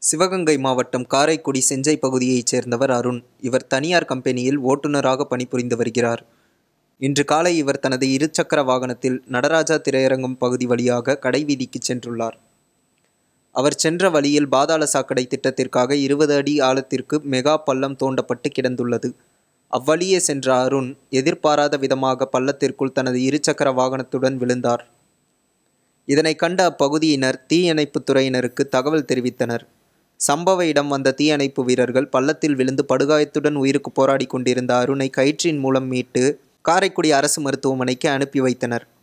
சிவகங்கை மாவட்டம் காரைக்குடி செஞ்சை பகுதியைச் சேர்ந்தவர் அருண் இவர் தனியார் கம்பெனியில் ஓட்டுநராக பணிபுரிந்து வருகிறார் இன்று காலை இவர் தனது இருசக்கர வாகனத்தில் நடராஜா திரையரங்கம் பகுதி வழியாக கடைவீதிக்கு சென்றுள்ளார் அவர் சென்ற வழியில் பாதாள சாக்கடை திட்டத்திற்காக இருபது அடி ஆழத்திற்கு மெகா பள்ளம் தோண்டப்பட்டு கிடந்துள்ளது அவ்வழியே சென்ற அருண் எதிர்பாராத விதமாக பள்ளத்திற்குள் தனது இருசக்கர வாகனத்துடன் விழுந்தார் இதனை கண்ட அப்பகுதியினர் தீயணைப்புத் துறையினருக்கு தகவல் தெரிவித்தனர் சம்பவ இடம் வந்த தீயணைப்பு வீரர்கள் பள்ளத்தில் விழுந்து படுகாயத்துடன் உயிருக்கு போராடி கொண்டிருந்த அருணை கயிற்றின் மூலம் மீட்டு காரைக்குடி அரசு மருத்துவமனைக்கு அனுப்பி வைத்தனர்